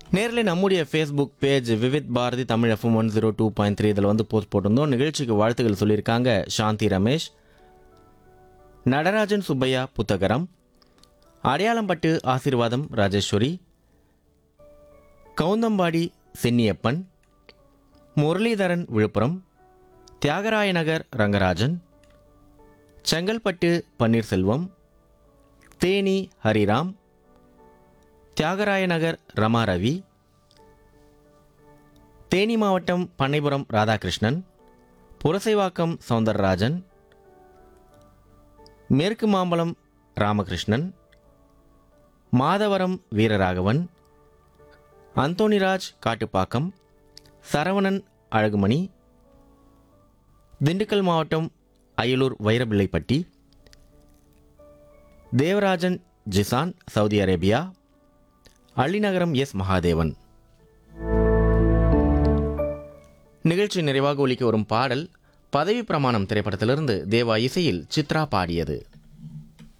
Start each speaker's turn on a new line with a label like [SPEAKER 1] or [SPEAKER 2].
[SPEAKER 1] நேரில் நம்முடைய Facebook page Vividh Bharati Tamil FM one zero two point three இதில் வந்து போஸ்ட் போட்டிருந்தோம் நிகழ்ச்சிக்கு வாழ்த்துக்கள் சொல்லியிருக்காங்க சாந்தி ரமேஷ் நடராஜன் சுப்பையா புத்தகரம் அடையாளம்பட்டு ஆசீர்வாதம் ராஜேஸ்வரி கவுந்தம்பாடி சென்னியப்பன் முரளிதரன் விழுப்புரம் தியாகராய நகர் ரங்கராஜன் செங்கல்பட்டு பன்னீர்செல்வம் தேனி ஹரிராம் தியாகராய நகர் ரமா ரவி தேனி மாவட்டம் பண்ணைபுரம் ராதாகிருஷ்ணன் புரசைவாக்கம் சவுந்தரராஜன் மேற்கு மாம்பலம் ராமகிருஷ்ணன் மாதவரம் வீரராகவன் அந்தோணிராஜ் காட்டுப்பாக்கம் சரவணன் அழகுமணி திண்டுக்கல் மாவட்டம் Ayalur Vairapillaipatti Devarajan Jizan Saudi Arabia Allinagaram S Mahadevan நிகழ்ச்சி நிறைவாக ஒலிக்க வரும் பாடல் பதவி பிரமாணம் திரைப்படத்திலிருந்து தேவா இசையில் சித்ரா பாடியது